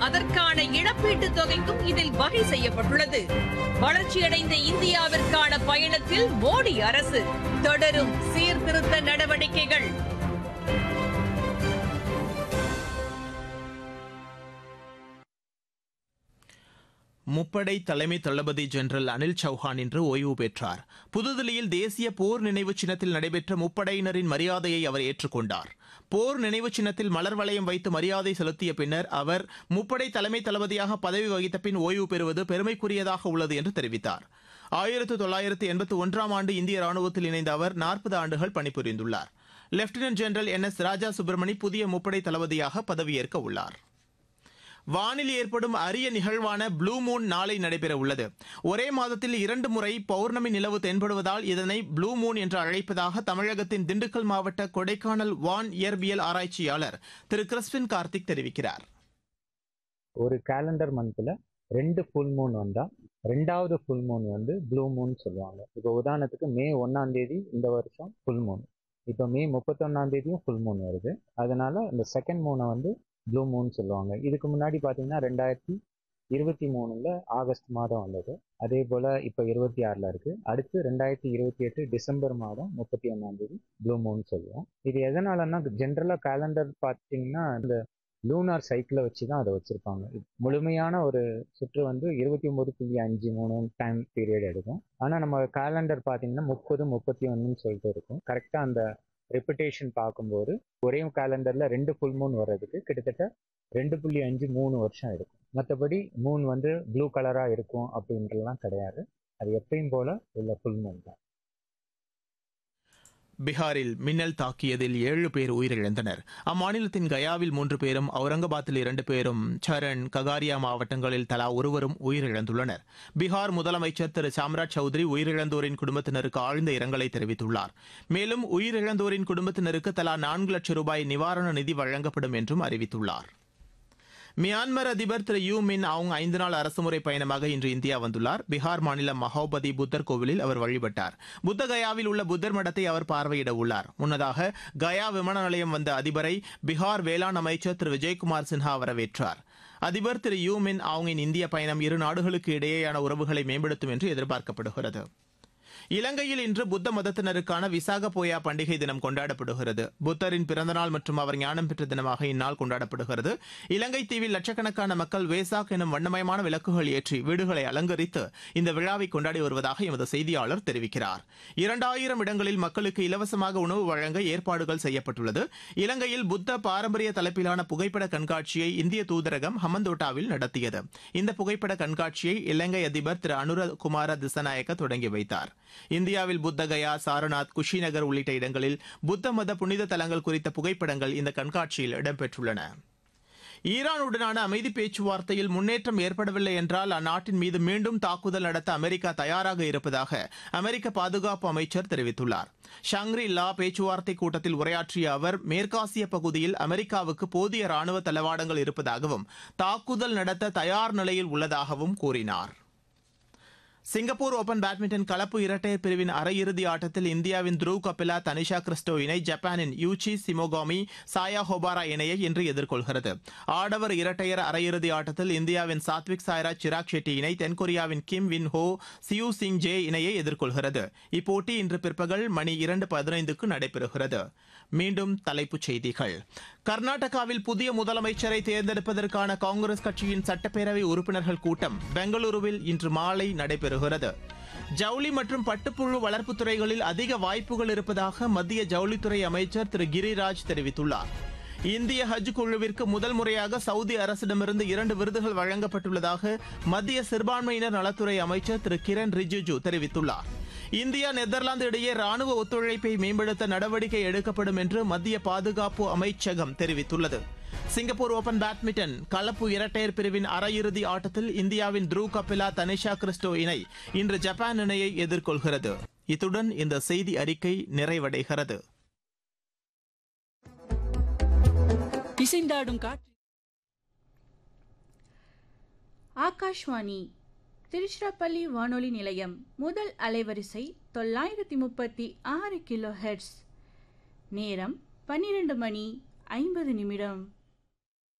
அதற்கான இழப்பீட்டுத் தொகைக்கும் இதில் வகை செய்யப்பட்டுள்ளது வளர்ச்சியடைந்த இந்தியாவிற்கான பயணத்தில் மோடி அரசு தொடரும் சீர்திருத்த நடவடிக்கைகள் முப்படை தலைமை தளபதி ஜெனரல் அனில் சௌஹான் இன்று ஓய்வு பெற்றார் புதுதில்லியில் தேசிய போர் நினைவு சின்னத்தில் நடைபெற்ற முப்படையினரின் மரியாதையை அவர் ஏற்றுக்கொண்டார் போர் நினைவு சின்னத்தில் மலர் வளையம் வைத்து மரியாதை செலுத்திய பின்னர் அவர் முப்படை தலைமை தளபதியாக பதவி வகித்த பின் ஓய்வு பெறுவது பெருமைக்குரியதாக உள்ளது என்று தெரிவித்தார் ஆயிரத்து தொள்ளாயிரத்து எண்பத்தி ஒன்றாம் ஆண்டு இந்திய ராணுவத்தில் இணைந்த அவர் நாற்பது ஆண்டுகள் பணிபுரிந்துள்ளார் lieutenant general N S Raja Subramani புதிய முப்படை தளபதியாக பதவியேற்க உள்ளார் வானில் ஏற்படும் அரிய நிகழ்வான ப்ளூ மூன் நாளை நடைபெற உள்ளது ஒரே மாதத்தில் இரண்டு முறை பௌர்ணமி நிலவு தென்படுவதால் இதனை ப்ளூ மூன் என்று அழைப்பதாக தமிழகத்தின் திண்டுக்கல் மாவட்ட கொடைக்கானல் வான் இயற்பியல் ஆராய்ச்சியாளர் திரு கிறிஸ்பின் கார்த்திக் தெரிவிக்கிறார் ஒரு கேலண்டர் மந்த்தில் ரெண்டு ஃபுல் மூன் வந்தால் ரெண்டாவது ஃபுல் மூன் வந்து ப்ளூ மூன் சொல்லுவாங்க இப்போ உதாரணத்துக்கு மே ஒன்றாம் தேதி இந்த வருஷம் ஃபுல் மூன் இப்போ மே முப்பத்தொன்னாம் தேதியும் ஃபுல் மூன் வருது அதனால இந்த செகண்ட் மூனை வந்து ப்ளூ மூன் சொல்லுவாங்க இதுக்கு முன்னாடி பார்த்தீங்கன்னா ரெண்டாயிரத்தி இருபத்தி மூணுல ஆகஸ்ட் மாதம் வந்தது அதே போல் இப்போ இருபத்தி ஆறில் இருக்குது அடுத்து ரெண்டாயிரத்தி இருபத்தி எட்டு டிசம்பர் மாதம் முப்பத்தி ஒன்றாம் தேதி ப்ளூ மூன் சொல்லுவோம் இது எதனாலன்னா ஜென்ரலாக கேலண்டர் பார்த்தீங்கன்னா இந்த லூனார் சைக்கிளை வச்சு தான் அதை வச்சுருப்பாங்க முழுமையான ஒரு சுற்று வந்து இருபத்தி ஒம்பது புள்ளி அஞ்சு மூணு டைம் பீரியட் எடுக்கும் ஆனால் நம்ம கேலண்டர் பார்த்தீங்கன்னா முப்பது முப்பத்தி ஒன்றுன்னு சொல்லிட்டு இருக்கும் கரெக்டாக அந்த ரெப்புடேஷன் பார்க்கும்போது ஒரே கேலண்டரில் ரெண்டு ஃபுல் மூன் வர்றதுக்கு கிட்டத்தட்ட ரெண்டு புள்ளி அஞ்சு மூணு வருஷம் எடுக்கும் மற்றபடி மூன் வந்து ப்ளூ கலராக இருக்கும் அப்படின்றலாம் கிடையாது அது எப்பயும் போல உள்ள ஃபுல் மூன் தான் பீகாரில் மின்னல் தாக்கியதில் ஏழு பேர் உயிரிழந்தனர் அம்மாநிலத்தின் கயாவில் மூன்று பேரும் அவுரங்காபாத்தில் இரண்டு பேரும் சரண் ககாரியா மாவட்டங்களில் தலா ஒருவரும் உயிரிழந்துள்ளனர் பீகார் முதலமைச்சர் திரு சாம்ராஜ் சௌத்ரி உயிரிழந்தோரின் குடும்பத்தினருக்கு ஆழ்ந்த இரங்கலை தெரிவித்துள்ளார் மேலும் உயிரிழந்தோரின் குடும்பத்தினருக்கு தலா நான்கு லட்சம் ரூபாய் நிவாரண நிதி வழங்கப்படும் என்றும் அறிவித்துள்ளார் மியான்மர் அதிபர் திரு யூ மின் ஆங் ஐந்து நாள் அரசுமுறை பயணமாக இன்று இந்தியா வந்துள்ளார் பீகார் மாநிலம் மகோபதி புத்தர் கோவிலில் அவர் வழிபட்டார் புத்த கயாவில் உள்ள புத்தர் மடத்தை அவர் பார்வையிட உள்ளார் முன்னதாக கயா விமான நிலையம் வந்த அதிபரை பீகார் வேளாண் அமைச்சர் திரு விஜயகுமார் சின்ஹா வரவேற்றார் அதிபர் திரு யூ மின் ஆங்கின் இந்திய பயணம் இரு நாடுகளுக்கு இடையேயான உறவுகளை மேம்படுத்தும் என்று எதிர்பார்க்கப்படுகிறது இலங்கையில் இன்று புத்த மதத்தினருக்கான விசாக போயா பண்டிகை தினம் கொண்டாடப்படுகிறது புத்தரின் பிறந்தநாள் மற்றும் அவர் ஞானம் பெற்ற தினமாக இந்நாள் கொண்டாடப்படுகிறது இலங்கை தீவில் லட்சக்கணக்கான மக்கள் வேசாக் எனும் வண்ணமயமான விளக்குகள் ஏற்றி வீடுகளை அலங்கரித்து இந்த விழாவை கொண்டாடி வருவதாக எமது செய்தியாளர் தெரிவிக்கிறார் இரண்டாயிரம் இடங்களில் மக்களுக்கு இலவசமாக உணவு வழங்க ஏற்பாடுகள் செய்யப்பட்டுள்ளது இலங்கையில் புத்த பாரம்பரிய தலைப்பிலான புகைப்பட கண்காட்சியை இந்திய தூதரகம் ஹமந்தோட்டாவில் நடத்தியது இந்த புகைப்பட கண்காட்சியை இலங்கை அதிபர் திரு அனுர குமார திசநாயக்க தொடங்கி வைத்தார் இந்தியாவில் புத்தகயா சாரநாத் குஷிநகர் உள்ளிட்ட இடங்களில் புத்த மத புனித தலங்கள் குறித்த புகைப்படங்கள் இந்த கண்காட்சியில் இடம்பெற்றுள்ளன ஈரானுடனான அமைதி பேச்சுவார்த்தையில் முன்னேற்றம் ஏற்படவில்லை என்றால் அந்நாட்டின் மீது மீண்டும் தாக்குதல் நடத்த அமெரிக்கா தயாராக இருப்பதாக அமெரிக்க பாதுகாப்பு அமைச்சர் தெரிவித்துள்ளார் ஷாங்ரி லா பேச்சுவார்த்தை கூட்டத்தில் உரையாற்றிய அவர் மேற்காசிய பகுதியில் அமெரிக்காவுக்கு போதிய ராணுவ தளவாடங்கள் இருப்பதாகவும் தாக்குதல் நடத்த தயார் நிலையில் உள்ளதாகவும் கூறினார் சிங்கப்பூர் ஓபன் பேட்மிண்டன் கலப்பு இரட்டையர் பிரிவின் அரையிறுதி ஆட்டத்தில் இந்தியாவின் த்ருவ் கபிலா தனிஷா கிறிஸ்டோ இணை ஜப்பானின் யூச்சி சிமோகாமி சாயா ஹோபாரா இணையை இன்று எதிர்கொள்கிறது ஆடவர் இரட்டையர் அரையிறுதி ஆட்டத்தில் இந்தியாவின் சாத்விக் சாய்ராஜ் சிராக் ஷெட்டி இணை தென்கொரியாவின் Kim Won Ho Seo Seung Jae இணையை எதிர்கொள்கிறது இப்போட்டி இன்று பிற்பகல் மணி இரண்டு பதினைந்துக்கு நடைபெறுகிறது மீண்டும் தலைப்புச் செய்திகள் கர்நாடகாவில் புதிய முதலமைச்சரை தேர்ந்தெடுப்பதற்கான காங்கிரஸ் கட்சியின் சட்டப்பேரவை உறுப்பினர்கள் கூட்டம் பெங்களூருவில் இன்று மாலை நடைபெறுகிறது ஜவுளி மற்றும் பட்டுப்புழு வளர்ப்பு துறைகளில் அதிக வாய்ப்புகள் இருப்பதாக மத்திய ஜவுளித்துறை அமைச்சர் திரு கிரிராஜ் தெரிவித்துள்ளார் இந்திய ஹஜ் குழுவிற்கு முதல் முறையாக சவுதி அரசிடமிருந்து இரண்டு விருதுகள் வழங்கப்பட்டுள்ளதாக மத்திய சிறுபான்மையினர் நலத்துறை அமைச்சர் திரு கிரண் ரிஜிஜு தெரிவித்துள்ளார் இந்தியா நெதர்லாந்து இடையே ராணுவ ஒத்துழைப்பை மேம்படுத்த நடவடிக்கை எடுக்கப்படும் என்று மத்திய பாதுகாப்பு அமைச்சகம் தெரிவித்துள்ளது சிங்கப்பூர் ஓபன் பேட்மிண்டன் கலப்பு இரட்டையர் பிரிவின் அரையிறுதி ஆட்டத்தில் இந்தியாவின் த்ரூ கபிலா தனிஷா கிறிஸ்டோ இணை இன்று ஜப்பான் இணையை எதிர்கொள்கிறது இத்துடன் இந்த செய்தி அறிக்கை நிறைவடைகிறது இசைந்தாடும் காற்று ஆகாஷ்வாணி திருச்சிராப்பள்ளி வானொலி நிலையம் முதல் அலைவரிசை தொள்ளாயிரத்தி முப்பத்தி ஆறு கிலோ ஹெர்ட்ஸ் நேரம் பன்னிரண்டு மணி ஐம்பது நிமிடம்